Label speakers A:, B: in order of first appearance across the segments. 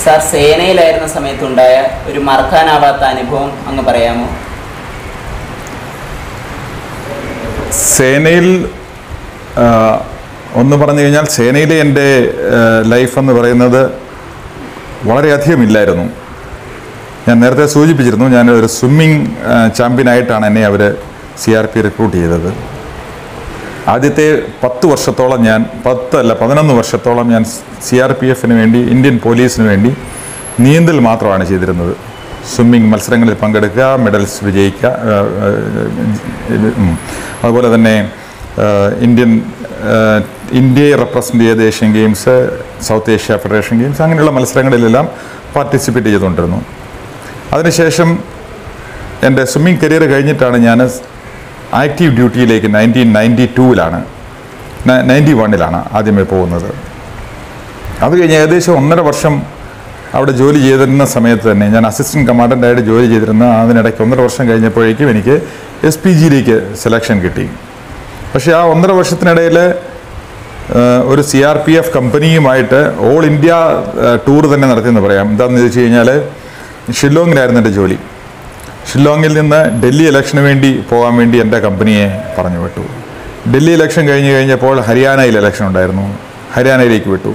A: Sir സേനയിലായിരുന്ന സമയത്തുണ്ടായ ഒരു മറക്കാനാവാത്ത അനുഭവം അങ്ങ് പറയാമോ
B: സേനയിൽ ആ, ഒന്ന് പറഞ്ഞു കഴിഞ്ഞാൽ സേനയിലെ എൻ്റെ ലൈഫ് എന്ന് പറയുന്നത് വളരെയധികം ഇല്ലായിരുന്നു ഞാൻ നേരത്തെ സൂചിപ്പിച്ചിരുന്നു ഞാൻ ഒരു സ്വിമ്മിങ് ചാമ്പ്യനായിട്ടാണ് എന്നെ അവർ സി ആർ പി റിക്രൂട്ട് ചെയ്തത് ആദ്യത്തെ പത്ത് വർഷത്തോളം ഞാൻ പത്ത് അല്ല പതിനൊന്ന് വർഷത്തോളം ഞാൻ സി ആർ പി എഫിന് വേണ്ടി ഇന്ത്യൻ പോലീസിന് വേണ്ടി നീന്തൽ മാത്രമാണ് ചെയ്തിരുന്നത് സ്വിമ്മിങ് മത്സരങ്ങളിൽ പങ്കെടുക്കുക മെഡൽസ് വിജയിക്കുക ആ, ആ, ഇത്, ഉം. അതുപോലെ തന്നെ ആ, ഇന്ത്യൻ ആ, ഇന്ത്യയെ റെപ്രസെൻ്റ് ചെയ്ത Asian games South Asia Federation games അങ്ങനെയുള്ള മത്സരങ്ങളിലെല്ലാം പാർട്ടിസിപ്പേറ്റ് ചെയ്തുകൊണ്ടിരുന്നു അതിനുശേഷം എൻ്റെ സ്വിമ്മിങ് കരിയർ കഴിഞ്ഞിട്ടാണ് ഞാൻ ആക്റ്റീവ് ഡ്യൂട്ടിയിലേക്ക് നയൻറ്റീൻ നയൻറ്റി ടൂവിലാണ് നയൻറ്റി വണ്ണിലാണ് ആദ്യമേ പോകുന്നത് അത് കഴിഞ്ഞ് ഏകദേശം ഒന്നര വർഷം അവിടെ ജോലി ചെയ്തിരുന്ന സമയത്ത് തന്നെ ഞാൻ അസിസ്റ്റൻറ്റ് കമാൻഡൻ്റായിട്ട് ജോലി ചെയ്തിരുന്ന അതിനിടയ്ക്ക് ഒന്നര വർഷം കഴിഞ്ഞപ്പോഴേക്കും എനിക്ക് എസ് പി ജിയിലേക്ക് സെലക്ഷൻ കിട്ടി പക്ഷേ ആ ഒന്നര വർഷത്തിനിടയിൽ ഒരു സി ആർ പി എഫ് കമ്പനിയുമായിട്ട് ഓൾ ഇന്ത്യ ടൂർ തന്നെ നടത്തിയെന്ന് പറയാം എന്താണെന്ന് ചോദിച്ചു കഴിഞ്ഞാൽ ഷില്ലോങ്ങിലായിരുന്നു എൻ്റെ ജോലി ഷില്ലോങ്ങിൽ നിന്ന് ഡൽഹി ഇലക്ഷന് വേണ്ടി പോകാൻ വേണ്ടി എൻ്റെ കമ്പനിയെ പറഞ്ഞു വിട്ടു ഡൽഹി ഇലക്ഷൻ കഴിഞ്ഞ് കഴിഞ്ഞപ്പോൾ ഹരിയാനയിൽ ഇലക്ഷൻ ഉണ്ടായിരുന്നു ഹരിയാനയിലേക്ക് വിട്ടു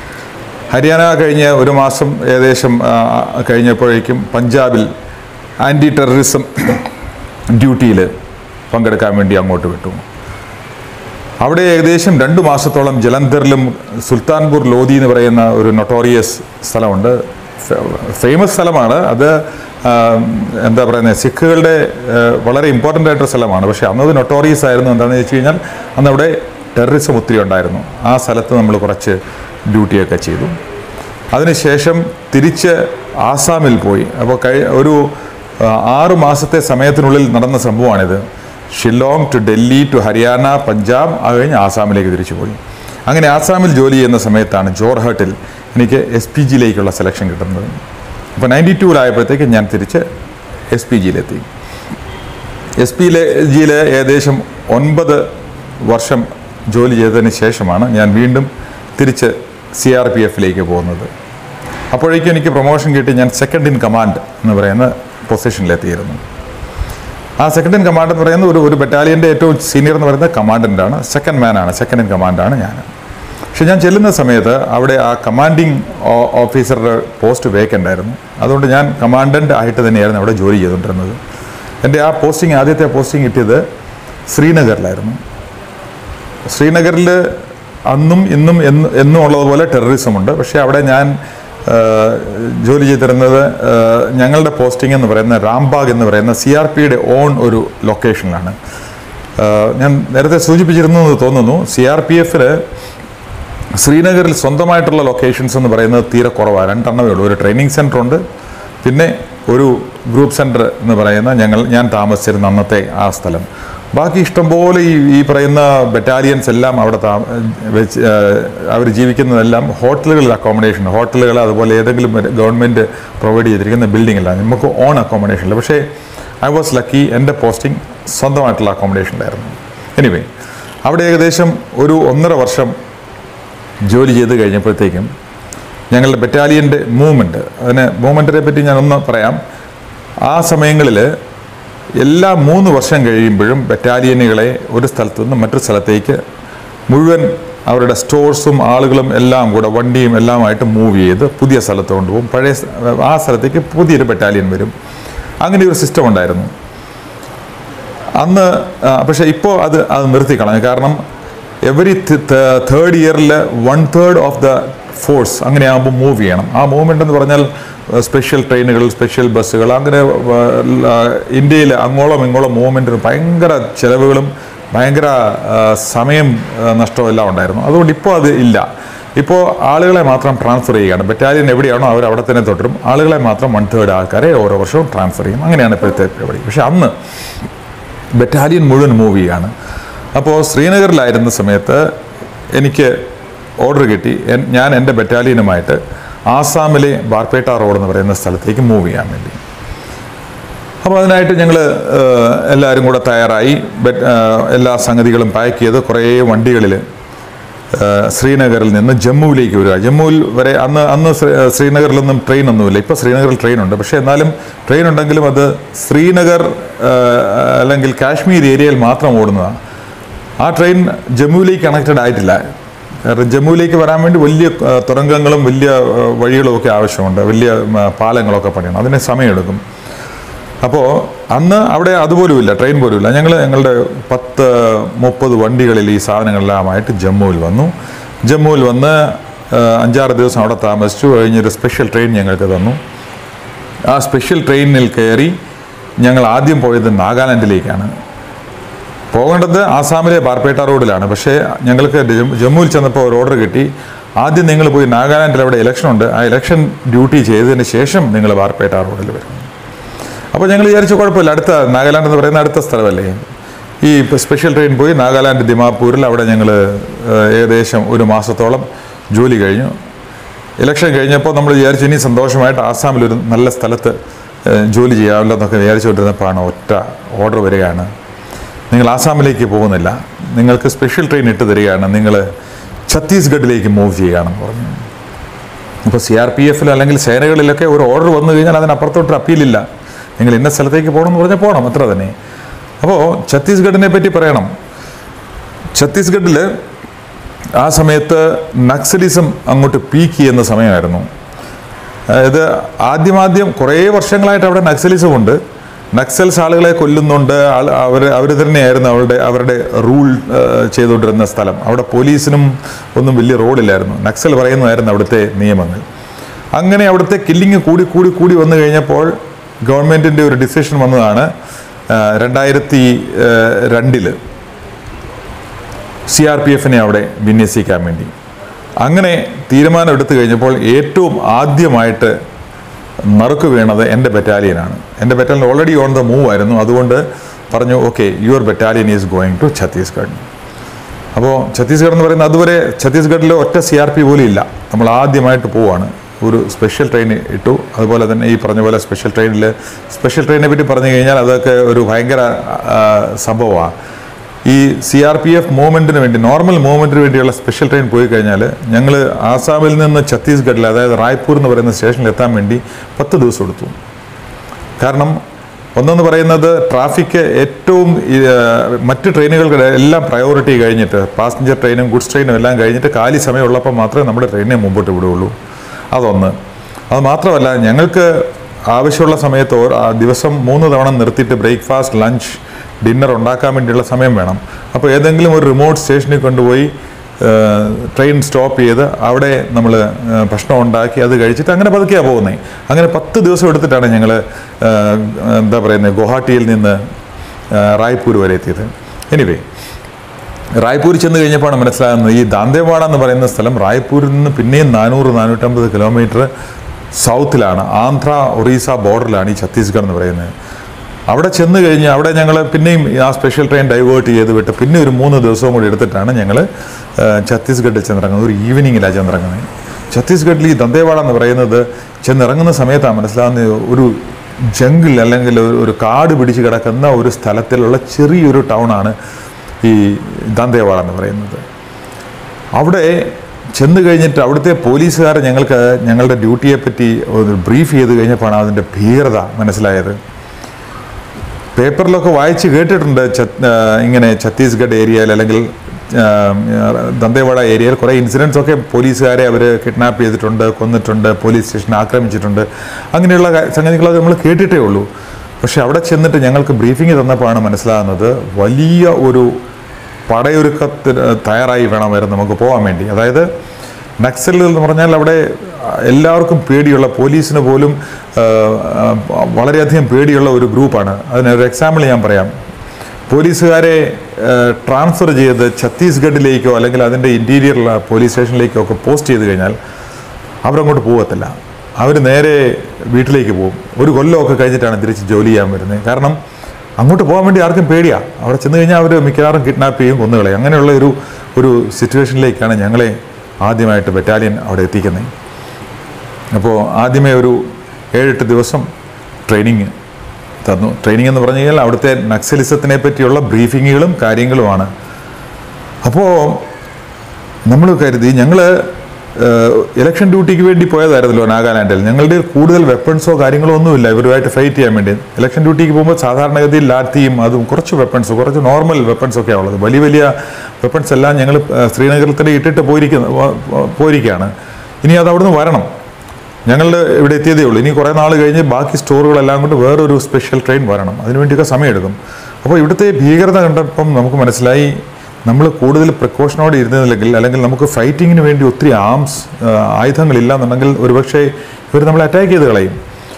B: ഹരിയാന കഴിഞ്ഞ് ഒരു മാസം ഏകദേശം ആ, കഴിഞ്ഞപ്പോഴേക്കും പഞ്ചാബിൽ ആൻറ്റി ടെററിസം ഡ്യൂട്ടിയിൽ പങ്കെടുക്കാൻ വേണ്ടി അങ്ങോട്ട് വിട്ടു അവിടെ ഏകദേശം രണ്ട് മാസത്തോളം ജലന്ധറിലും സുൽത്താൻപൂർ ലോധി എന്ന് പറയുന്ന ഒരു നൊട്ടോറിയസ് സ്ഥലമുണ്ട് ഫേമസ് സ്ഥലമാണ് അത് ആ, എന്താ പറയുന്നത് സിഖുകളുടെ ആ, വളരെ ഇമ്പോർട്ടൻ്റ് ആയിട്ടൊരു സ്ഥലമാണ് പക്ഷേ അന്നത് നൊട്ടോറിയസ് ആയിരുന്നു എന്താണെന്ന് വെച്ച് കഴിഞ്ഞാൽ അന്ന് അവിടെ ടെററിസം ഒത്തിരി ഉണ്ടായിരുന്നു ആ സ്ഥലത്ത് നമ്മൾ കുറച്ച് ഡ്യൂട്ടിയൊക്കെ ചെയ്തു അതിനുശേഷം തിരിച്ച് ആസാമിൽ പോയി അപ്പോൾ കഴി ഒരു ആ, ആറ് മാസത്തെ സമയത്തിനുള്ളിൽ നടന്ന സംഭവമാണിത് ഷില്ലോങ് ടു ഡൽഹി ടു ഹരിയാന പഞ്ചാബ് അത് കഴിഞ്ഞ് ആസാമിലേക്ക് തിരിച്ചു പോയി അങ്ങനെ ആസാമിൽ ജോലി ചെയ്യുന്ന സമയത്താണ് ജോർഹട്ടിൽ എനിക്ക് എസ് പി ജിയിലേക്കുള്ള സെലക്ഷൻ കിട്ടുന്നത് അപ്പോൾ നയൻറ്റി ടൂവിലായപ്പോഴത്തേക്ക് ഞാൻ തിരിച്ച് എസ് പി ജിയിലെത്തി എസ് പി ജിയിൽ ഏകദേശം ഒൻപത് വർഷം ജോലി ചെയ്തതിന് ശേഷമാണ് ഞാൻ വീണ്ടും തിരിച്ച് സി ആർ പി എഫിലേക്ക് പോകുന്നത് അപ്പോഴേക്കും എനിക്ക് പ്രൊമോഷൻ കിട്ടി ഞാൻ സെക്കൻഡ് ഇൻ കമാൻഡ് എന്ന് പറയുന്ന പൊസിഷനിലെത്തിയിരുന്നു ആ സെക്കൻഡ് ഇൻ കമാൻഡ് എന്ന് പറയുന്നത് ഒരു ഒരു ബറ്റാലിയൻ്റെ ഏറ്റവും സീനിയർ എന്ന് പറയുന്നത് കമാൻഡൻ്റാണ് സെക്കൻഡ് മാനാണ് സെക്കൻഡ് ഇൻ കമാൻഡാണ് ഞാൻ പക്ഷെ ഞാൻ ചെല്ലുന്ന സമയത്ത് അവിടെ ആ കമാൻഡിങ് ഓഫീസറുടെ പോസ്റ്റ് വേക്കൻ്റ് ആയിരുന്നു അതുകൊണ്ട് ഞാൻ കമാൻഡൻ്റ് ആയിട്ട് തന്നെയായിരുന്നു അവിടെ ജോലി ചെയ്തുകൊണ്ടിരുന്നത് എൻ്റെ ആ പോസ്റ്റിംഗ് ആദ്യത്തെ പോസ്റ്റിംഗ് കിട്ടിയത് ശ്രീനഗറിലായിരുന്നു ശ്രീനഗറിൽ അന്നും ഇന്നും എന്ന് എന്നും ഉള്ളതുപോലെ ടെററിസം ഉണ്ട് പക്ഷേ അവിടെ ഞാൻ ആ, ജോലി ചെയ്തിരുന്നത് ആ, ഞങ്ങളുടെ പോസ്റ്റിംഗ് എന്ന് പറയുന്ന രാംബാഗ് എന്ന് പറയുന്ന സി ആർ പിയുടെ ഓൺ ഒരു ലൊക്കേഷനിലാണ് ആ, ഞാൻ നേരത്തെ സൂചിപ്പിച്ചിരുന്നു എന്ന് തോന്നുന്നു സി ആർ പി എഫിൽ ശ്രീനഗറിൽ സ്വന്തമായിട്ടുള്ള ലൊക്കേഷൻസ് എന്ന് പറയുന്നത് തീരെ കുറവാണ് രണ്ടെണ്ണമേ ഉള്ളൂ ഒരു ട്രെയിനിങ് സെൻറ്റർ ഉണ്ട് പിന്നെ ഒരു ഗ്രൂപ്പ് സെൻറ്റർ എന്ന് പറയുന്ന ഞങ്ങൾ ഞാൻ താമസിച്ചിരുന്ന അന്നത്തെ ആ സ്ഥലം ബാക്കി ഇഷ്ടംപോലെ ഈ ഈ പറയുന്ന ബറ്റാലിയൻസ് എല്ലാം അവിടെ താ വെച്ച് അവർ ജീവിക്കുന്നതെല്ലാം ഹോട്ടലുകളിൽ അക്കോമഡേഷൻ ഹോട്ടലുകൾ അതുപോലെ ഏതെങ്കിലും ഗവൺമെൻറ് പ്രൊവൈഡ് ചെയ്തിരിക്കുന്ന ബിൽഡിങ്ങിലാണ് നമുക്ക് ഓൺ അക്കോമഡേഷൻ ഇല്ല പക്ഷേ ഐ വാസ് ലക്കി എൻ്റെ പോസ്റ്റിംഗ് സ്വന്തമായിട്ടുള്ള അക്കോമഡേഷനിലായിരുന്നു എനിവേ അവിടെ ഏകദേശം ഒരു ഒന്നര വർഷം ജോലി ചെയ്ത് കഴിഞ്ഞപ്പോഴത്തേക്കും ഞങ്ങളുടെ ബറ്റാലിയൻ്റെ മൂവ്മെൻറ്റ് അതിന് മൂവ്മെൻറ്റിനെ പറ്റി ഞാനൊന്ന് പറയാം ആ സമയങ്ങളിൽ എല്ലാ മൂന്ന് വർഷം കഴിയുമ്പോഴും ബറ്റാലിയനുകളെ ഒരു സ്ഥലത്തു നിന്ന് മറ്റൊരു സ്ഥലത്തേക്ക് മുഴുവൻ അവരുടെ സ്റ്റോഴ്സും ആളുകളും എല്ലാം കൂടെ വണ്ടിയും എല്ലാമായിട്ട് മൂവ് ചെയ്ത് പുതിയ സ്ഥലത്ത് കൊണ്ടുപോകും പഴയ സ്ഥ- ആ സ്ഥലത്തേക്ക് പുതിയൊരു ബറ്റാലിയൻ വരും അങ്ങനെ ഒരു സിസ്റ്റം ഉണ്ടായിരുന്നു അന്ന് ആ, പക്ഷേ ഇപ്പോൾ അത് അത് നിർത്തിക്കളഞ്ഞു കാരണം എവറി തേർഡ് ഇയറിൽ one third of the force അങ്ങനെയാകുമ്പോൾ മൂവ് ചെയ്യണം ആ മൂവ്മെൻ്റ് എന്ന് പറഞ്ഞാൽ സ്പെഷ്യൽ ട്രെയിനുകൾ സ്പെഷ്യൽ ബസ്സുകൾ അങ്ങനെ ഇന്ത്യയിൽ അങ്ങോളം ഇങ്ങോളം മൂവ്മെൻറ്റിന് ഭയങ്കര ചിലവുകളും ഭയങ്കര ആ, സമയം ആ, നഷ്ടവും എല്ലാം ഉണ്ടായിരുന്നു അതുകൊണ്ട് ഇപ്പോൾ അത് ഇല്ല ഇപ്പോൾ ആളുകളെ മാത്രം ട്രാൻസ്ഫർ ചെയ്യുകയാണ് ബറ്റാലിയൻ എവിടെയാണോ അവർ അവിടെ തന്നെ തുടരും ആളുകളെ മാത്രം വൺ തേർഡ് ആൾക്കാരെ ഓരോ വർഷവും ട്രാൻസ്ഫർ ചെയ്യും അങ്ങനെയാണ് ഇപ്പോഴത്തെ പരിപാടി പക്ഷേ അന്ന് ബറ്റാലിയൻ മുഴുവൻ മൂവ് ചെയ്യാണ് അപ്പോൾ ശ്രീനഗറിലായിരുന്ന സമയത്ത് എനിക്ക് ഓർഡർ കിട്ടി എൻ- ഞാൻ എൻ്റെ ബറ്റാലിയനുമായിട്ട് ആസാമിലെ ബാർപേട്ട റോഡ് എന്ന് പറയുന്ന സ്ഥലത്തേക്ക് മൂവ് ചെയ്യാൻ വേണ്ടി അപ്പോൾ അതിനായിട്ട് ഞങ്ങൾ എല്ലാവരും കൂടെ തയ്യാറായി ബറ്റ്- ആ, എല്ലാ സംഗതികളും പാക്ക് ചെയ്ത് കുറേ വണ്ടികളിൽ ആ, ശ്രീനഗറിൽ നിന്ന് ജമ്മുവിലേക്ക് വരിക ജമ്മുവിൽ വരെ അന്ന് അന്ന് ശ്രീ- ശ്രീനഗറിൽ നിന്നും ട്രെയിൻ ഒന്നുമില്ല ഇപ്പോൾ ശ്രീനഗറിൽ ട്രെയിൻ ഉണ്ട് പക്ഷേ എന്നാലും ട്രെയിൻ ഉണ്ടെങ്കിലും അത് ശ്രീനഗർ ആ, അല്ലെങ്കിൽ കാശ്മീർ ഏരിയയിൽ മാത്രം ഓടുന്നതാണ് ആ ട്രെയിൻ ജമ്മുവിലേക്ക് കണക്റ്റഡ് ആയിട്ടില്ല കാരണം ജമ്മുവിലേക്ക് വരാൻ വേണ്ടി വലിയ ആ, തുരങ്കങ്ങളും വലിയ ആ, വഴികളും ഒക്കെ ആവശ്യമുണ്ട് വലിയ ആ, പാലങ്ങളൊക്കെ പണിയണം അതിന് സമയമെടുക്കും അപ്പോൾ അന്ന് അവിടെ അതുപോലുമില്ല ട്രെയിൻ പോലുമില്ല ഞങ്ങൾ ഞങ്ങളുടെ പത്ത് മുപ്പത് വണ്ടികളിൽ ഈ സാധനങ്ങളെല്ലാമായിട്ട് ജമ്മുവിൽ വന്നു ജമ്മുവിൽ വന്ന് ആ, അഞ്ചാറ് ദിവസം അവിടെ താമസിച്ചു കഴിഞ്ഞൊരു സ്പെഷ്യൽ ട്രെയിൻ ഞങ്ങൾക്ക് തന്നു ആ സ്പെഷ്യൽ ട്രെയിനിൽ കയറി ഞങ്ങൾ ആദ്യം പോയത് നാഗാലാൻഡിലേക്കാണ് പോകേണ്ടത് ആസാമിലെ ബാർപേട്ട റോഡിലാണ് പക്ഷേ ഞങ്ങൾക്ക് ജമ്മു- ജമ്മുവിൽ ചെന്നപ്പോൾ ഒരു ഓർഡർ കിട്ടി ആദ്യം നിങ്ങൾ പോയി നാഗാലാൻഡിൽ അവിടെ ഇലക്ഷൻ ഉണ്ട് ആ ഇലക്ഷൻ ഡ്യൂട്ടി ചെയ്തതിന് ശേഷം നിങ്ങൾ ബാർപേട്ട റോഡിൽ വരും അപ്പോൾ ഞങ്ങൾ വിചാരിച്ചു കുഴപ്പമില്ല അടുത്ത നാഗാലാൻഡ് എന്ന് പറയുന്ന അടുത്ത സ്ഥലമല്ലേ ഈ ഇപ്പം സ്പെഷ്യൽ ട്രെയിൻ പോയി നാഗാലാൻഡ് ദിമാപൂരിൽ അവിടെ ഞങ്ങൾ ഏകദേശം ഒരു മാസത്തോളം ജോലി കഴിഞ്ഞു ഇലക്ഷൻ കഴിഞ്ഞപ്പോൾ നമ്മൾ വിചാരിച്ചു ഇനി സന്തോഷമായിട്ട് ആസാമിൽ ഒരു നല്ല സ്ഥലത്ത് ഏഹ്, ജോലി ചെയ്യാമല്ലോ എന്നൊക്കെ വിചാരിച്ചുകൊണ്ടിരുന്നപ്പോഴാണ് ഒറ്റ ഓർഡർ വരികയാണ് നിങ്ങൾ ആസാമിലേക്ക് പോകുന്നില്ല നിങ്ങൾക്ക് സ്പെഷ്യൽ ട്രെയിൻ ഇട്ട് തരികയാണ് നിങ്ങൾ ഛത്തീസ്ഗഡിലേക്ക് മൂവ് ചെയ്യുകയാണെന്ന് പറഞ്ഞു ഇപ്പോൾ സി ആർ പി എഫിൽ അല്ലെങ്കിൽ സേനകളിലൊക്കെ ഒരു ഓർഡർ വന്നു കഴിഞ്ഞാൽ അതിനപ്പുറത്തോട്ട് അപ്പീലില്ല നിങ്ങൾ ഇന്ന സ്ഥലത്തേക്ക് പോകണം എന്ന് പറഞ്ഞാൽ പോകണം അത്ര തന്നെ അപ്പോൾ ഛത്തീസ്ഗഡിനെ പറ്റി പറയണം ഛത്തീസ്ഗഡിൽ ആ സമയത്ത് നക്സലിസം അങ്ങോട്ട് പീക്ക് ചെയ്യുന്ന സമയമായിരുന്നു അതായത് ആദ്യമാദ്യം കുറേ വർഷങ്ങളായിട്ട് അവിടെ നക്സലിസം ഉണ്ട് നക്സൽസ് ആളുകളെ കൊല്ലുന്നുണ്ട് ആൾ- അവർ അവർ തന്നെയായിരുന്നു അവരുടെ അവരുടെ റൂൾ ചെയ്തുകൊണ്ടിരുന്ന സ്ഥലം അവിടെ പോലീസിനും ഒന്നും വലിയ റോളില്ലായിരുന്നു നക്സൽ പറയുന്നതായിരുന്നു അവിടുത്തെ നിയമങ്ങൾ അങ്ങനെ അവിടുത്തെ കില്ലിങ് കൂടി കൂടി കൂടി വന്നു കഴിഞ്ഞപ്പോൾ ഗവൺമെൻറ്റിൻ്റെ ഒരു ഡിസിഷൻ വന്നതാണ് ആ, രണ്ടായിരത്തി ആ, രണ്ടില് സി ആർ പി എഫിനെ അവിടെ വിന്യസിക്കാൻ വേണ്ടി അങ്ങനെ തീരുമാനം എടുത്തു കഴിഞ്ഞപ്പോൾ ഏറ്റവും ആദ്യമായിട്ട് നറുക്ക് വീണത് എൻ്റെ ബറ്റാലിയനാണ് എൻ്റെ battalion already on the move ആയിരുന്നു അതുകൊണ്ട് പറഞ്ഞു okay your battalion is going to Chhattisgarh അപ്പോൾ ഛത്തീസ്ഗഡ് എന്ന് പറയുന്നത് അതുവരെ ഛത്തീസ്ഗഡിൽ ഒറ്റ സി ആർ പി പോലും ഇല്ല നമ്മൾ ആദ്യമായിട്ട് പോവാണ് ഒരു സ്പെഷ്യൽ ട്രെയിൻ ഇട്ടു അതുപോലെ തന്നെ ഈ പറഞ്ഞ പോലെ സ്പെഷ്യൽ ട്രെയിനിൽ സ്പെഷ്യൽ ട്രെയിനെ പറ്റി പറഞ്ഞു കഴിഞ്ഞാൽ അതൊക്കെ ഒരു ഭയങ്കര ആ, സംഭവമാണ് ഈ സി ആർ പി എഫ് മൂവ്മെൻറ്റിന് വേണ്ടി നോർമൽ മൂവ്മെൻറ്റിന് വേണ്ടിയുള്ള സ്പെഷ്യൽ ട്രെയിൻ പോയി കഴിഞ്ഞാൽ ഞങ്ങൾ ആസാമിൽ നിന്ന് ഛത്തീസ്ഗഡിൽ അതായത് റായ്പൂർ എന്ന് പറയുന്ന സ്റ്റേഷനിൽ എത്താൻ വേണ്ടി പത്ത് ദിവസം എടുത്തു കാരണം ഒന്നെന്ന് പറയുന്നത് ട്രാഫിക് ഏറ്റവും ഈ, ആ, മറ്റ് ട്രെയിനുകളുടെ എല്ലാം പ്രയോറിറ്റി കഴിഞ്ഞിട്ട് പാസഞ്ചർ ട്രെയിനും ഗുഡ്സ് ട്രെയിനും എല്ലാം കഴിഞ്ഞിട്ട് കാലി സമയമുള്ളപ്പോൾ മാത്രമേ നമ്മുടെ ട്രെയിനെ മുമ്പോട്ട് വിടുകയുള്ളൂ അതൊന്ന് അത് മാത്രമല്ല ഞങ്ങൾക്ക് ആവശ്യമുള്ള സമയത്ത് ഓരോ- ആ ദിവസം മൂന്ന് തവണ നിർത്തിയിട്ട് ബ്രേക്ക്ഫാസ്റ്റ് ലഞ്ച് ഡിന്നർ ഉണ്ടാക്കാൻ വേണ്ടിയുള്ള സമയം വേണം അപ്പോൾ ഏതെങ്കിലും ഒരു റിമോട്ട് സ്റ്റേഷനിൽ കൊണ്ടുപോയി ട്രെയിൻ സ്റ്റോപ്പ് ചെയ്ത് അവിടെ നമ്മൾ ഭക്ഷണം ഉണ്ടാക്കി അത് കഴിച്ചിട്ട് അങ്ങനെ പതുക്കെയാണ് പോകുന്നത് അങ്ങനെ പത്ത് ദിവസം എടുത്തിട്ടാണ് ഞങ്ങൾ എന്താ പറയുന്നത് ഗുവാഹട്ടിയിൽ നിന്ന് ആ, റായ്പൂർ വരെ എത്തിയത് എനിവേ റായ്പൂർ ചെന്ന് കഴിഞ്ഞപ്പോഴാണ് മനസ്സിലാകുന്നത് ഈ ദാന്തേവാഡ എന്ന് പറയുന്ന സ്ഥലം റായ്പൂരിൽ നിന്ന് പിന്നെയും നാനൂറ് നാനൂറ്റമ്പത് കിലോമീറ്റർ സൗത്തിലാണ് ആന്ധ്ര ഒറീസ ബോർഡറിലാണ് ഈ ഛത്തീസ്ഗഡ് എന്ന് പറയുന്നത് അവിടെ ചെന്ന് കഴിഞ്ഞ് അവിടെ ഞങ്ങൾ പിന്നെയും ആ സ്പെഷ്യൽ ട്രെയിൻ ഡൈവേർട്ട് ചെയ്ത് വിട്ട് പിന്നെ ഒരു മൂന്ന് ദിവസവും കൂടി എടുത്തിട്ടാണ് ഞങ്ങൾ ഛത്തീസ്ഗഡിൽ ചെന്നിറങ്ങുന്നത് ഒരു ഈവനിങ്ങിലാണ് ചെന്നിറങ്ങുന്നത് ഛത്തീസ്ഗഡിൽ ഈ ദന്തേവാഡ എന്ന് പറയുന്നത് ചെന്നിറങ്ങുന്ന സമയത്താണ് മനസ്സിലാകുന്നത് ഒരു ജംഗിൾ അല്ലെങ്കിൽ ഒരു- ഒരു കാട് പിടിച്ച് കിടക്കുന്ന ഒരു സ്ഥലത്തിലുള്ള ചെറിയൊരു ടൗണാണ് ഈ ദന്തേവാഡ എന്ന് പറയുന്നത് അവിടെ ചെന്ന് കഴിഞ്ഞിട്ട് അവിടുത്തെ പോലീസുകാർ ഞങ്ങൾക്ക് ഞങ്ങളുടെ ഡ്യൂട്ടിയെ പറ്റി ഒരു ബ്രീഫ് ചെയ്ത് കഴിഞ്ഞപ്പോഴാണ് അതിൻ്റെ ഭീകരത മനസ്സിലായത് പേപ്പറിലൊക്കെ വായിച്ച് കേട്ടിട്ടുണ്ട് ഛത്ത്- ആ, ഇങ്ങനെ ഛത്തീസ്ഗഡ് ഏരിയയിൽ അല്ലെങ്കിൽ ആ, ദന്തേവാഡ ഏരിയയിൽ കുറേ ഇൻസിഡൻസ് ഒക്കെ പോലീസുകാരെ അവർ കിഡ്നാപ്പ് ചെയ്തിട്ടുണ്ട് കൊന്നിട്ടുണ്ട് പോലീസ് സ്റ്റേഷൻ ആക്രമിച്ചിട്ടുണ്ട് അങ്ങനെയുള്ള കാ- സംഗതികളൊക്കെ നമ്മൾ കേട്ടിട്ടേ ഉള്ളൂ പക്ഷെ അവിടെ ചെന്നിട്ട് ഞങ്ങൾക്ക് ബ്രീഫിംഗ് തന്നപ്പോഴാണ് മനസ്സിലാകുന്നത് വലിയ ഒരു പടയൊരുക്കത്തിന് തയ്യാറായി വേണമായിരുന്നു നമുക്ക് പോകാൻ വേണ്ടി അതായത് നക്സൽ എന്ന് പറഞ്ഞാൽ അവിടെ എല്ലാവർക്കും പേടിയുള്ള പോലീസിന് പോലും ആ, ആ, വളരെയധികം പേടിയുള്ള ഒരു ഗ്രൂപ്പാണ് അതിനൊരു എക്സാമ്പിൾ ഞാൻ പറയാം പോലീസുകാരെ ട്രാൻസ്ഫർ ചെയ്ത് ഛത്തീസ്ഗഡിലേക്കോ അല്ലെങ്കിൽ അതിൻ്റെ ഇൻറ്റീരിയറുള്ള പോലീസ് സ്റ്റേഷനിലേക്കോ ഒക്കെ പോസ്റ്റ് ചെയ്ത് കഴിഞ്ഞാൽ അവരങ്ങോട്ട് പോകത്തില്ല അവർ നേരെ വീട്ടിലേക്ക് പോകും ഒരു കൊല്ലമൊക്കെ കഴിഞ്ഞിട്ടാണ് തിരിച്ച് ജോലി ചെയ്യാൻ വരുന്നത് കാരണം അങ്ങോട്ട് പോകാൻ വേണ്ടി ആർക്കും പേടിയാണ് അവിടെ ചെന്ന് കഴിഞ്ഞാൽ അവർ മിക്കവാറും കിഡ്നാപ്പ് ചെയ്യും കൊന്നുകളയും അങ്ങനെയുള്ള ഒരു ഒരു സിറ്റുവേഷനിലേക്കാണ് ഞങ്ങളെ ആദ്യമായിട്ട് ബറ്റാലിയൻ അവിടെ എത്തിക്കുന്നത് അപ്പോൾ ആദ്യമേ ഒരു ഏഴെട്ട് ദിവസം ട്രെയിനിങ് തന്നു ട്രെയിനിങ് എന്ന് പറഞ്ഞു കഴിഞ്ഞാൽ അവിടുത്തെ നക്സലിസത്തിനെ പറ്റിയുള്ള ബ്രീഫിങ്ങുകളും കാര്യങ്ങളുമാണ് അപ്പോൾ നമ്മൾ കരുതി ഞങ്ങൾ ഇലക്ഷൻ ഡ്യൂട്ടിക്ക് വേണ്ടി പോയതായിരുന്നല്ലോ നാഗാലാൻഡിൽ ഞങ്ങളുടെ കൂടുതൽ വെപ്പൺസോ കാര്യങ്ങളോ ഒന്നുമില്ല ഇവരുമായിട്ട് ഫൈറ്റ് ചെയ്യാൻ വേണ്ടി ഇലക്ഷൻ ഡ്യൂട്ടിക്ക് പോകുമ്പോൾ സാധാരണഗതിയിൽ ലാത്തിയും അതും കുറച്ച് വെപ്പൺസ് കുറച്ച് നോർമൽ വെപ്പൺസ് ഒക്കെയാണ് ഉള്ളത് വലിയ വലിയ വെപ്പൺസ് എല്ലാം ഞങ്ങൾ ശ്രീനഗറിൽ തന്നെ ഇട്ടിട്ട് പോയിരിക്കുന്ന പോയിരിക്കുകയാണ് ഇനി അത് അവിടുന്ന് വരണം ഞങ്ങളുടെ ഇവിടെ എത്തിയതേ ഉള്ളൂ ഇനി കുറേ നാൾ കഴിഞ്ഞ് ബാക്കി സ്റ്റോറുകളെല്ലാം കൊണ്ട് വേറൊരു സ്പെഷ്യൽ ട്രെയിൻ വരണം അതിനുവേണ്ടിയൊക്കെ സമയമെടുക്കും അപ്പോൾ ഇവിടുത്തെ ഭീകരത കണ്ടപ്പം നമുക്ക് മനസ്സിലായി നമ്മൾ കൂടുതൽ പ്രിക്കോഷനോടെ ഇരുന്നില്ലെങ്കിൽ അല്ലെങ്കിൽ നമുക്ക് ഫൈറ്റിങ്ങിന് വേണ്ടി ഒത്തിരി ആംസ് ആയുധങ്ങളില്ല എന്നുണ്ടെങ്കിൽ ഒരുപക്ഷെ ഇവർ നമ്മളെ അറ്റാക്ക് ചെയ്ത് കളയും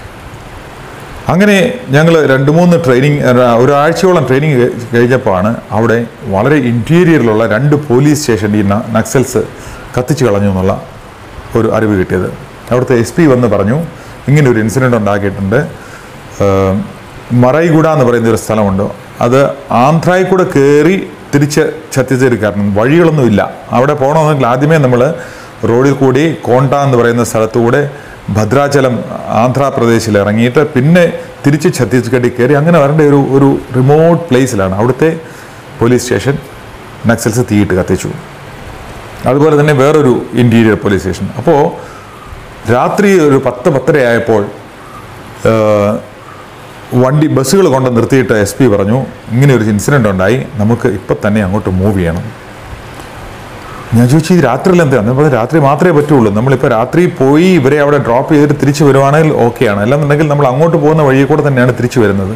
B: അങ്ങനെ ഞങ്ങൾ രണ്ട് മൂന്ന് ട്രെയിനിങ് ഒരാഴ്ചയോളം ട്രെയിനിങ് കഴിഞ്ഞപ്പോഴാണ് അവിടെ വളരെ ഇൻറ്റീരിയറിലുള്ള രണ്ട് പോലീസ് സ്റ്റേഷൻ ഈ ന- നക്സൽസ് കത്തിച്ചു കളഞ്ഞു എന്നുള്ള ഒരു അറിവ് കിട്ടിയത് അവിടുത്തെ എസ് പി വന്ന് പറഞ്ഞു ഇങ്ങനെ ഒരു ഇൻസിഡൻറ്റ് ഉണ്ടാക്കിയിട്ടുണ്ട് ഏഹ്, മറൈഗുഡ എന്ന് പറയുന്ന ഒരു സ്ഥലമുണ്ട് അത് ആന്ധ്രയിൽ കൂടെ കയറി തിരിച്ച് ഛത്തീസ്ഗഡ് കാരണം വഴികളൊന്നും ഇല്ല അവിടെ പോകണമെന്നെങ്കിൽ ആദ്യമേ നമ്മൾ റോഡിൽ കൂടി കോണ്ട എന്ന് പറയുന്ന സ്ഥലത്തുകൂടെ ഭദ്രാചലം ആന്ധ്രാപ്രദേശിൽ ഇറങ്ങിയിട്ട് പിന്നെ തിരിച്ച് ഛത്തീസ്ഗഡിൽ കയറി അങ്ങനെ വരേണ്ട ഒരു ഒരു റിമോട്ട് പ്ലേസിലാണ് അവിടുത്തെ പോലീസ് സ്റ്റേഷൻ നക്സൽസ് തീയിട്ട് കത്തിച്ചു അതുപോലെ തന്നെ വേറൊരു ഇൻറ്റീരിയർ പോലീസ് സ്റ്റേഷൻ അപ്പോൾ രാത്രി ഒരു പത്ത് പത്തര ആയപ്പോൾ ആ, വണ്ടി ബസ്സുകൾ കൊണ്ട് നിർത്തിയിട്ട് എസ് പി പറഞ്ഞു ഇങ്ങനെ ഒരു ഇൻസിഡൻ്റ് ഉണ്ടായി നമുക്ക് ഇപ്പം തന്നെ അങ്ങോട്ട് മൂവ് ചെയ്യണം ഞാൻ ചോദിച്ചു ഇത് രാത്രിയിൽ എന്താണ് നമ്മൾ രാത്രി മാത്രമേ പറ്റുള്ളൂ നമ്മളിപ്പോൾ രാത്രി പോയി ഇവരെ അവിടെ ഡ്രോപ്പ് ചെയ്തിട്ട് തിരിച്ചു വരുവാണെങ്കിൽ ഓക്കെയാണ് അല്ലെന്നുണ്ടെങ്കിൽ നമ്മൾ അങ്ങോട്ട് പോകുന്ന വഴിയിൽ കൂടെ തന്നെയാണ് തിരിച്ചു വരുന്നത്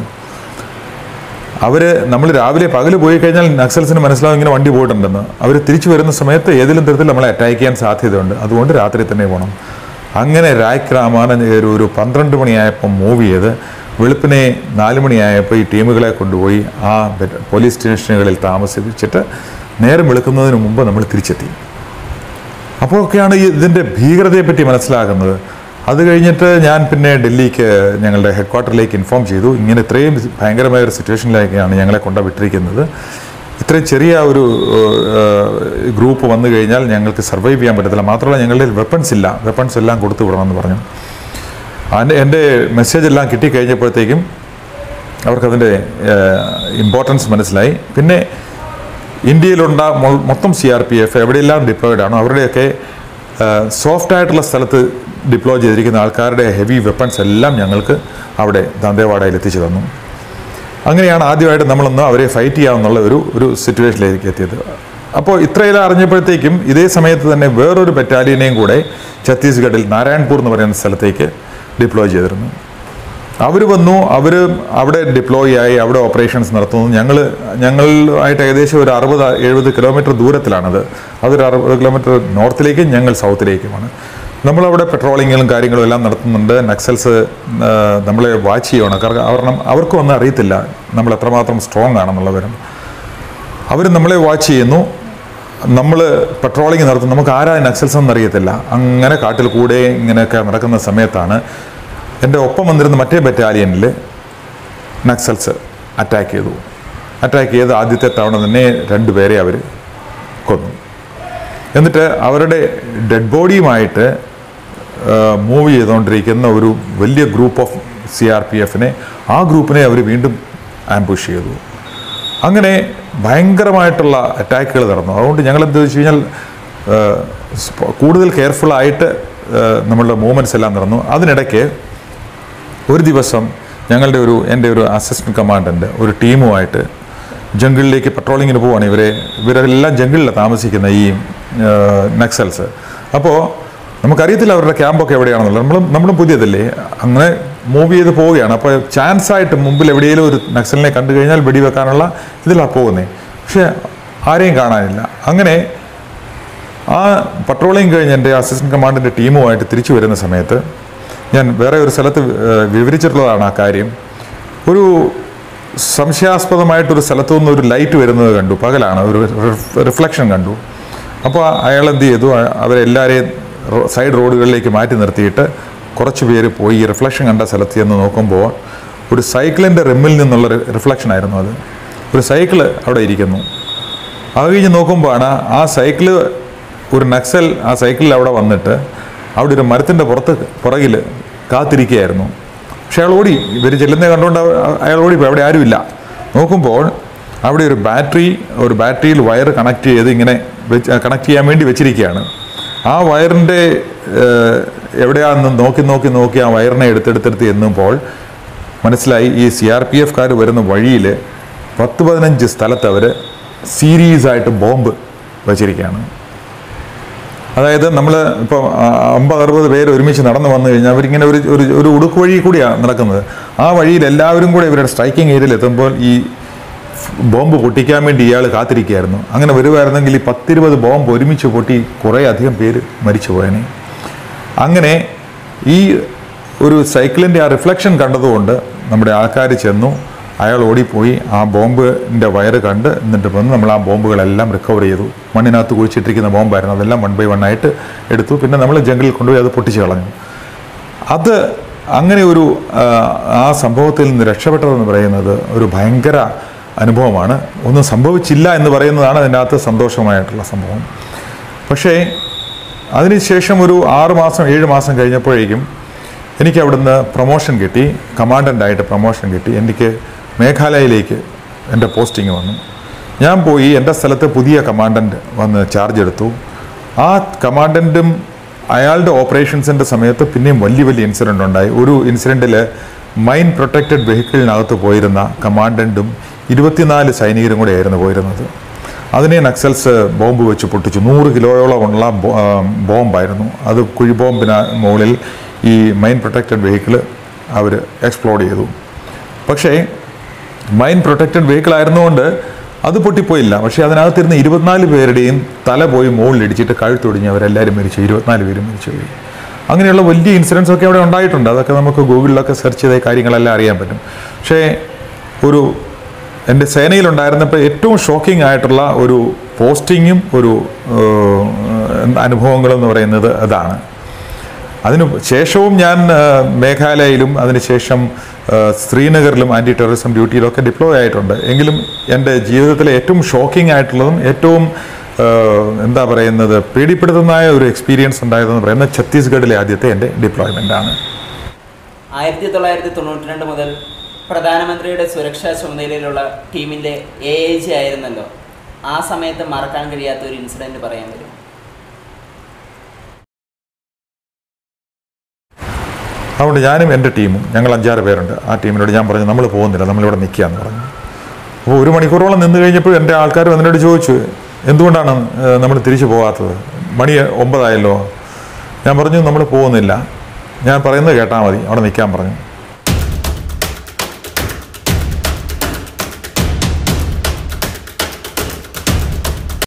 B: അവർ നമ്മൾ രാവിലെ പകൽ പോയി കഴിഞ്ഞാൽ നക്സൽസിന് മനസ്സിലാവും ഇങ്ങനെ വണ്ടി പോയിട്ടുണ്ടെന്ന് അവർ തിരിച്ചു വരുന്ന സമയത്ത് ഏതെങ്കിലും തരത്തിൽ നമ്മളെ അറ്റാക്ക് ചെയ്യാൻ സാധ്യതയുണ്ട് അതുകൊണ്ട് രാത്രി തന്നെ പോകണം അങ്ങനെ രായ്ക്ക് രാമാന ഒരു ഒരു പന്ത്രണ്ട് മണിയായപ്പോൾ മൂവ് ചെയ്ത് വെളുപ്പിനെ നാല് മണിയായപ്പോൾ ഈ ടീമുകളെ കൊണ്ടുപോയി ആ ബെ- പോലീസ് സ്റ്റേഷനുകളിൽ താമസിപ്പിച്ചിട്ട് നേരം വെളുക്കുന്നതിന് മുമ്പ് നമ്മൾ തിരിച്ചെത്തി അപ്പോഴൊക്കെയാണ് ഈ ഇതിൻ്റെ ഭീകരതയെപ്പറ്റി മനസ്സിലാകുന്നത് അത് കഴിഞ്ഞിട്ട് ഞാൻ പിന്നെ ഡൽഹിക്ക് ഞങ്ങളുടെ ഹെഡ് ക്വാർട്ടറിലേക്ക് ഇൻഫോം ചെയ്തു ഇങ്ങനെ ഇത്രയും ഭയങ്കരമായ ഒരു സിറ്റുവേഷനിലേക്കാണ് ഞങ്ങളെ കൊണ്ടുവിട്ടിരിക്കുന്നത് ഇത്രയും ചെറിയ ഒരു ഗ്രൂപ്പ് വന്നു കഴിഞ്ഞാൽ ഞങ്ങൾക്ക് സർവൈവ് ചെയ്യാൻ പറ്റത്തില്ല മാത്രമല്ല ഞങ്ങളുടെ വെപ്പൺസ് ഇല്ല വെപ്പൺസ് എല്ലാം കൊടുത്തു വിടണമെന്ന് പറഞ്ഞു അതിൻ്റെ എൻ്റെ മെസ്സേജ് എല്ലാം കിട്ടിക്കഴിഞ്ഞപ്പോഴത്തേക്കും അവർക്കതിൻ്റെ ഇമ്പോർട്ടൻസ് മനസ്സിലായി പിന്നെ ഇന്ത്യയിലുണ്ട മൊ- മൊത്തം സി ആർ പി എഫ് എവിടെയെല്ലാം ഡിപ്ലോയിഡ് ആണോ അവരുടെയൊക്കെ സോഫ്റ്റ് ആയിട്ടുള്ള സ്ഥലത്ത് ഡിപ്ലോയ് ചെയ്തിരിക്കുന്ന ആൾക്കാരുടെ ഹെവി വെപ്പൺസ് എല്ലാം ഞങ്ങൾക്ക് അവിടെ ദന്തേവാഡയിൽ എത്തിച്ചു തന്നു അങ്ങനെയാണ് ആദ്യമായിട്ട് നമ്മളൊന്ന് അവരെ ഫൈറ്റ് ചെയ്യാമെന്നുള്ള ഒരു ഒരു സിറ്റുവേഷനിലേക്ക് എത്തിയത് അപ്പോൾ ഇത്രയെല്ലാം അറിഞ്ഞപ്പോഴത്തേക്കും ഇതേ സമയത്ത് തന്നെ വേറൊരു ബറ്റാലിയനെയും കൂടെ ഛത്തീസ്ഗഡിൽ നാരായൺപൂർ എന്ന് പറയുന്ന സ്ഥലത്തേക്ക് ഡിപ്ലോയ് ചെയ്തിരുന്നു അവർ വന്നു അവർ അവിടെ ഡിപ്ലോയ് ആയി അവിടെ ഓപ്പറേഷൻസ് നടത്തുന്നു ഞങ്ങൾ ഞങ്ങളുമായിട്ട് ഏകദേശം ഒരു അറുപത് എഴുപത് കിലോമീറ്റർ ദൂരത്തിലാണത് അതൊരു അറുപത് കിലോമീറ്റർ നോർത്തിലേക്കും ഞങ്ങൾ സൗത്തിലേക്കുമാണ് നമ്മളവിടെ പെട്രോളിങ്ങുകളും കാര്യങ്ങളും എല്ലാം നടത്തുന്നുണ്ട് നക്സൽസ് ആ, നമ്മളെ വാച്ച് ചെയ്യണം കാരണം കാരണം അവർക്കും ഒന്നും അറിയത്തില്ല നമ്മൾ എത്രമാത്രം സ്ട്രോങ് ആണെന്നുള്ള വിവരം അവർ നമ്മളെ വാച്ച് ചെയ്യുന്നു നമ്മൾ പെട്രോളിങ് നടത്തും നമുക്ക് ആരാ നക്സൽസ് എന്ന് അറിയത്തില്ല അങ്ങനെ കാട്ടിൽ കൂടെ ഇങ്ങനെയൊക്കെ നടക്കുന്ന സമയത്താണ് എൻ്റെ ഒപ്പം വന്നിരുന്ന മറ്റേ ബറ്റാലിയനിൽ നക്സൽസ് അറ്റാക്ക് ചെയ്തു അറ്റാക്ക് ചെയ്ത് ആദ്യത്തെ തവണ തന്നെ രണ്ടുപേരെ അവർ കൊന്നു എന്നിട്ട് അവരുടെ ഡെഡ് ബോഡിയുമായിട്ട് മൂവ് ചെയ്തുകൊണ്ടിരിക്കുന്ന ഒരു വലിയ group of C R P എഫിനെ ആ ഗ്രൂപ്പിനെ അവർ വീണ്ടും ആംബുഷ് ചെയ്തു അങ്ങനെ ഭയങ്കരമായിട്ടുള്ള അറ്റാക്കുകൾ നടന്നു അതുകൊണ്ട് ഞങ്ങൾ എന്താ വെച്ച് കഴിഞ്ഞാൽ ആ, സ്പ- കൂടുതൽ കെയർഫുള്ളായിട്ട് നമ്മളുടെ മൂവ്മെൻറ്റ്സ് എല്ലാം നടന്നു അതിനിടയ്ക്ക് ഒരു ദിവസം ഞങ്ങളുടെ ഒരു എൻ്റെ ഒരു അസിസ്റ്റൻറ്റ് കമാൻഡൻ്റ് ഒരു ടീമുമായിട്ട് ജംഗിളിലേക്ക് പട്രോളിങ്ങിന് പോവാണ് ഇവരെ ഇവരെല്ലാം ജംഗിളിലാണ് താമസിക്കുന്ന ഈ ആ, നക്സൽസ് അപ്പോൾ നമുക്കറിയത്തില്ല അവരുടെ ക്യാമ്പൊക്കെ എവിടെയാണെന്നുള്ളത് നമ്മളും നമ്മളും പുതിയതല്ലേ അങ്ങനെ മൂവ് ചെയ്ത് പോവുകയാണ് അപ്പോൾ ചാൻസ് ആയിട്ട് മുമ്പിൽ എവിടെയെങ്കിലും ഒരു നക്സലിനെ കണ്ടു കഴിഞ്ഞാൽ വെടിവെക്കാനുള്ള ഇതിലാണ് പോകുന്നത് പക്ഷേ ആരെയും കാണാനില്ല അങ്ങനെ ആ പട്രോളിങ് കഴിഞ്ഞ് എൻ്റെ അസിസ്റ്റന്റ് കമാൻഡിൻ്റെ ടീമുമായിട്ട് തിരിച്ചു വരുന്ന സമയത്ത് ഞാൻ വേറെ ഒരു സ്ഥലത്ത് ഏഹ്, വിവരിച്ചിട്ടുള്ളതാണ് ആ കാര്യം ഒരു സംശയാസ്പദമായിട്ടൊരു സ്ഥലത്തു നിന്ന് ഒരു ലൈറ്റ് വരുന്നത് കണ്ടു പകലാണ് ഒരു റിഫ്ലക്ഷൻ കണ്ടു അപ്പോൾ അയാൾ എന്ത് ചെയ്തു അ- അവരെല്ലാവരെയും റോ- സൈഡ് റോഡുകളിലേക്ക് മാറ്റി നിർത്തിയിട്ട് കുറച്ച് പേര് പോയി ഈ റിഫ്ലക്ഷൻ കണ്ട സ്ഥലത്ത് ചെന്ന് നോക്കുമ്പോൾ ഒരു സൈക്കിളിൻ്റെ റിമ്മിൽ നിന്നുള്ള റിഫ്ലക്ഷൻ ആയിരുന്നു അത് ഒരു സൈക്കിള് അവിടെ ഇരിക്കുന്നു അത് കഴിഞ്ഞ് നോക്കുമ്പോഴാണ് ആ സൈക്കിള് ഒരു നക്സൽ ആ സൈക്കിളിൽ അവിടെ വന്നിട്ട് അവിടെ ഒരു മരത്തിൻ്റെ പുറത്ത് പുറകിൽ കാത്തിരിക്കുകയായിരുന്നു പക്ഷെ അയാൾ ഓടി ഇവർ ചെല്ലുന്നത് കണ്ടുകൊണ്ട് അവ- അയാൾ ഓടിപ്പോയി അവിടെ ആരുമില്ല നോക്കുമ്പോൾ അവിടെ ഒരു ബാറ്ററി ഒരു ബാറ്ററിയിൽ വയർ കണക്ട് ചെയ്ത് ഇങ്ങനെ വെച്ച് കണക്ട് ചെയ്യാൻ വേണ്ടി വെച്ചിരിക്കുകയാണ് ആ വയറിൻ്റെ എവിടെയാണെന്ന് നോക്കി നോക്കി നോക്കി ആ വയറിനെ എടുത്തെടുത്തെടുത്ത് എന്നുമ്പോൾ മനസ്സിലായി ഈ സി ആർ പി എഫ്കാർ വരുന്ന വഴിയിൽ പത്ത് പതിനഞ്ച് സ്ഥലത്ത് അവർ സീരീസ് ആയിട്ട് ബോംബ് വച്ചിരിക്കുകയാണ് അതായത് നമ്മൾ ഇപ്പോൾ അമ്പത് അറുപത് പേര് ഒരുമിച്ച് നടന്നു വന്നു കഴിഞ്ഞാൽ അവരിങ്ങനെ ഒരു ഒരു ഒരു ഉടുക്ക് വഴി കൂടിയാണ് നടക്കുന്നത് ആ വഴിയിൽ എല്ലാവരും കൂടെ ഇവരുടെ സ്ട്രൈക്കിംഗ് ഏരിയയിൽ എത്തുമ്പോൾ ഈ ബോംബ് പൊട്ടിക്കാൻ വേണ്ടി ഇയാൾ കാത്തിരിക്കുകയായിരുന്നു അങ്ങനെ വരുമായിരുന്നെങ്കിൽ ഈ പത്തിരുപത് ബോംബ് ഒരുമിച്ച് പൊട്ടി കുറേ അധികം പേര് മരിച്ചു പോയേനെ അങ്ങനെ ഈ ഒരു സൈക്കിളിൻ്റെ ആ റിഫ്ലക്ഷൻ കണ്ടതുകൊണ്ട് നമ്മുടെ ആൾക്കാർ ചെന്നു അയാൾ ഓടിപ്പോയി ആ ബോംബിൻ്റെ വയറ് കണ്ട് എന്നിട്ട് വന്ന് നമ്മൾ ആ ബോംബുകളെല്ലാം റിക്കവർ ചെയ്തു മണ്ണിനകത്ത് കുഴിച്ചിട്ടിരിക്കുന്ന ബോംബായിരുന്നു അതെല്ലാം വൺ ബൈ വൺ ആയിട്ട് എടുത്തു പിന്നെ നമ്മൾ ജംഗിളിൽ കൊണ്ടുപോയി അത് പൊട്ടിച്ച് കളഞ്ഞു അത് അങ്ങനെ ഒരു ആ, ആ സംഭവത്തിൽ നിന്ന് രക്ഷപ്പെട്ടതെന്ന് പറയുന്നത് ഒരു ഭയങ്കര അനുഭവമാണ് ഒന്നും സംഭവിച്ചില്ല എന്ന് പറയുന്നതാണ് അതിൻ്റെ അകത്ത് സന്തോഷമായിട്ടുള്ള സംഭവം പക്ഷേ അതിനുശേഷം ഒരു ആറ് മാസം ഏഴ് മാസം കഴിഞ്ഞപ്പോഴേക്കും എനിക്ക് അവിടുന്ന് പ്രൊമോഷൻ കിട്ടി കമാൻഡൻ്റായിട്ട് പ്രൊമോഷൻ കിട്ടി എനിക്ക് മേഘാലയയിലേക്ക് എൻ്റെ പോസ്റ്റിംഗ് വന്നു ഞാൻ പോയി എൻ്റെ സ്ഥലത്ത് പുതിയ കമാൻഡൻറ്റ് വന്ന് ചാർജ് എടുത്തു ആ കമാൻഡൻറ്റും അയാളുടെ ഓപ്പറേഷൻസിൻ്റെ സമയത്ത് പിന്നെയും വലിയ വലിയ ഇൻസിഡൻ്റ് ഉണ്ടായി ഒരു ഇൻസിഡൻറ്റിൽ മൈൻ പ്രൊട്ടക്റ്റഡ് വെഹിക്കിളിനകത്ത് പോയിരുന്ന കമാൻഡൻറ്റും ഇരുപത്തിനാല് സൈനികരും കൂടെ ആയിരുന്നു പോയിരുന്നത് അതിനെ നക്സൽസ് ബോംബ് വെച്ച് പൊട്ടിച്ചു നൂറ് കിലോയോളമുള്ള ബോ- ആ, ബോംബായിരുന്നു അത് കുഴി ബോംബിന് മുകളിൽ ഈ മൈൻ പ്രൊട്ടക്റ്റഡ് വെഹിക്കിൾ അവർ എക്സ്പ്ലോഡ് ചെയ്തു പക്ഷേ മൈൻ പ്രൊട്ടക്റ്റഡ് വെഹിക്കിൾ ആയിരുന്നുകൊണ്ട് അത് പൊട്ടിപ്പോയില്ല പക്ഷേ അതിനകത്തിരുന്ന ഇരുപത്തിനാല് പേരുടെയും തല പോയി മുകളിലിടിച്ചിട്ട് കഴുത്തൊടിഞ്ഞ് അവരെല്ലാവരും മരിച്ചു ഇരുപത്തിനാല് പേരും മരിച്ചു പോയി അങ്ങനെയുള്ള വലിയ ഇൻസിഡൻസ് ഒക്കെ അവിടെ ഉണ്ടായിട്ടുണ്ട് അതൊക്കെ നമുക്ക് ഗൂഗിളിലൊക്കെ സെർച്ച് ചെയ്ത കാര്യങ്ങളെല്ലാം അറിയാൻ പറ്റും പക്ഷേ ഒരു എൻ്റെ സേനയിലുണ്ടായിരുന്നപ്പോൾ ഏറ്റവും ഷോക്കിംഗ് ആയിട്ടുള്ള ഒരു പോസ്റ്റിങ്ങും ഒരു ഏഹ്, അനുഭവങ്ങളും എന്ന് പറയുന്നത് അതാണ് അതിന് ശേഷവും ഞാൻ ആ, മേഘാലയയിലും അതിനുശേഷം ആ, ശ്രീനഗറിലും ആൻറ്റി ടെററിസം ഡ്യൂട്ടിയിലൊക്കെ ഡിപ്ലോയ് ആയിട്ടുണ്ട് എങ്കിലും എൻ്റെ ജീവിതത്തിലെ ഏറ്റവും ഷോക്കിംഗ് ആയിട്ടുള്ളതും ഏറ്റവും ആ, എന്താ പറയുന്നത് പേടിപ്പെടുത്തുന്നതായ ഒരു എക്സ്പീരിയൻസ് ഉണ്ടായതെന്ന് പറയുന്നത് ഛത്തീസ്ഗഡിലെ ആദ്യത്തെ എൻ്റെ ഡിപ്ലോയ്മെൻ്റ് ആണ്
A: ആയിരത്തി തൊള്ളായിരത്തി തൊണ്ണൂറ്റി രണ്ട് മുതൽ പ്രധാനമന്ത്രിയുടെ സുരക്ഷാ ചുമതലയിലുള്ള ടീമിൻ്റെ എ എ ജി ആയിരുന്നല്ലോ ആ സമയത്ത് മറക്കാൻ കഴിയാത്ത ഒരു ഇൻസിഡൻറ്റ് പറയാൻ വരും
B: അതുകൊണ്ട് ഞാനും എൻ്റെ ടീമും ഞങ്ങൾ അഞ്ചാറ് പേരുണ്ട് ആ ടീമിനോട് ഞാൻ പറഞ്ഞു നമ്മൾ പോകുന്നില്ല നമ്മളിവിടെ നിൽക്കുകയെന്ന് പറഞ്ഞു അപ്പോൾ ഒരു മണിക്കൂറോളം നിന്ന് കഴിഞ്ഞപ്പോൾ എൻ്റെ ആൾക്കാർ എന്നോട് ചോദിച്ചു എന്തുകൊണ്ടാണ് നമ്മൾ തിരിച്ചു പോകാത്തത് മണി ഒമ്പതായല്ലോ ഞാൻ പറഞ്ഞു നമ്മൾ പോകുന്നില്ല ഞാൻ പറയുന്നത് കേട്ടാൽ മതി അവിടെ നിൽക്കാൻ പറഞ്ഞു